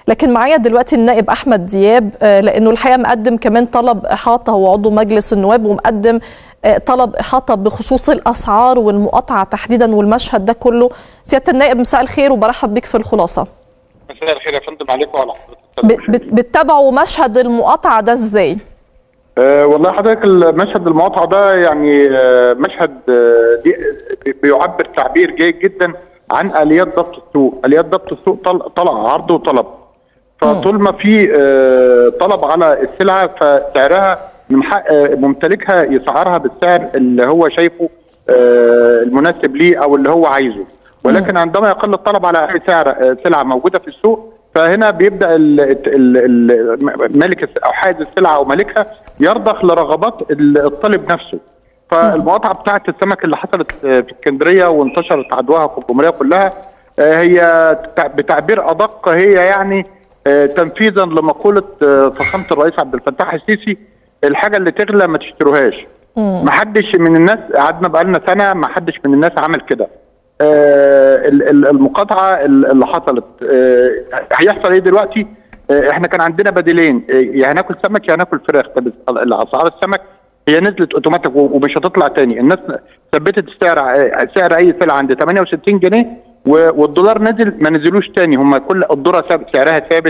لكن معايا دلوقتي النائب احمد دياب لانه الحقيقه مقدم كمان طلب احاطه هو عضو مجلس النواب ومقدم طلب احاطه بخصوص الاسعار والمقاطعه تحديدا والمشهد ده كله سياده النائب مساء الخير وبرحب بك في الخلاصه مساء الخير يا فندم عليكم وعلى حضرتك بتتابعوا مشهد المقاطعه ده ازاي؟ أه والله حضرتك المشهد المقاطعه ده يعني أه مشهد أه بيعبر تعبير جيد جدا عن اليات ضبط السوق، اليات ضبط السوق طلع عرض وطلب. فطول ما في طلب على السلعه فسعرها من حق ممتلكها يسعرها بالسعر اللي هو شايفه المناسب ليه او اللي هو عايزه. ولكن عندما يقل الطلب على اي سعر سلعه موجوده في السوق فهنا بيبدا مالك او حائز السلعه او مالكها يرضخ لرغبات الطالب نفسه فالمقاطعه بتاعه السمك اللي حصلت في اسكندريه وانتشرت عدواها في الجمهوريه كلها هي بتعبير ادق هي يعني تنفيذا لمقوله فخامه الرئيس عبد الفتاح السيسي الحاجه اللي تغلى ما تشتروهاش ما حدش من الناس قعدنا بقالنا سنه ما حدش من الناس عمل كده آه المقاطعه اللي حصلت آه هيحصل ايه دلوقتي؟ آه احنا كان عندنا بديلين يا هناكل سمك يا هناكل فراخ طب اسعار السمك هي نزلت اوتوماتيك ومش هتطلع تاني الناس ثبتت السعر سعر اي سلعه عند 68 جنيه والدولار نزل ما نزلوش تاني هم كل الذره ثابت سعرها ثابت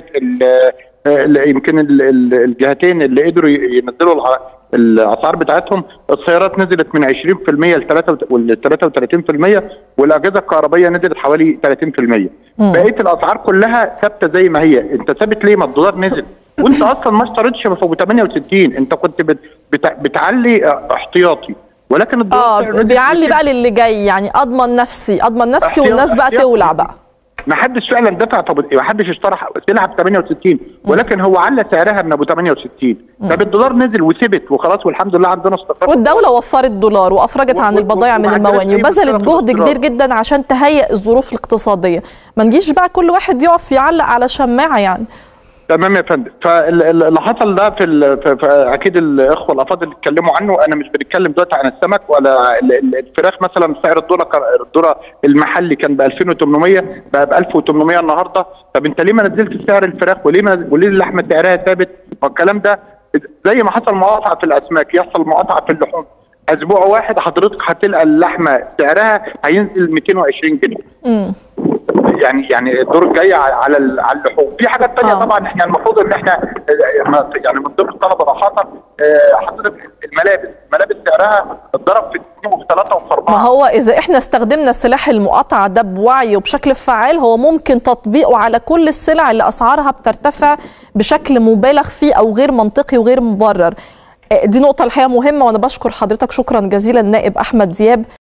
يمكن الجهتين اللي قدروا ينزلوا الاسعار بتاعتهم السيارات نزلت من 20% ل 33% والاجهزه الكهربائيه نزلت حوالي 30% بقيه الاسعار كلها ثابته زي ما هي انت ثابت ليه ما الدولار نزل وانت اصلا ما اشتريتش فوق 68 انت كنت بت بتعلي احتياطي ولكن الدولار اه بيعلي بقى للي جاي يعني اضمن نفسي اضمن نفسي والناس بقى تولع بقى ما حدش فعلا دفع طب ما حدش اشترى سلعه ب 68 ولكن هو على سعرها من ابو 68 طب الدولار نزل وثبت وخلاص والحمد لله عندنا استقرار والدوله وفرت دولار وافرجت عن البضائع من المواني وبذلت جهد كبير جدا عشان تهيئ الظروف الاقتصاديه ما نجيش بقى كل واحد يقف يعلق على شماعه يعني تمام يا فندم فاللي حصل ده في, في, في اكيد الاخوه الافاضل اللي اتكلموا عنه انا مش بنتكلم دلوقتي عن السمك ولا الفراخ مثلا سعر الذره الذره المحلي كان ب 2800 بقى ب 1800 النهارده طب انت ليه ما نزلت سعر الفراخ وليه ما وليه اللحمه سعرها ثابت والكلام ده زي ما حصل مقاطعه في الاسماك يحصل مقاطعه في اللحوم اسبوع واحد حضرتك هتلقى اللحمه سعرها هينزل 220 جنيه امم يعني يعني الدور الجاي على على اللحوم في حاجات ثانيه طبعا احنا المفروض ان احنا يعني من ضمن الطلبه الاحاطه حضرتك الملابس الملابس سعرها اتضرب في اثنين وفي ثلاثه وفي اربعه ما هو اذا احنا استخدمنا سلاح المقاطعه ده بوعي وبشكل فعال هو ممكن تطبيقه على كل السلع اللي اسعارها بترتفع بشكل مبالغ فيه او غير منطقي وغير مبرر دي نقطه الحقيقه مهمه وانا بشكر حضرتك شكرا جزيلا النائب احمد دياب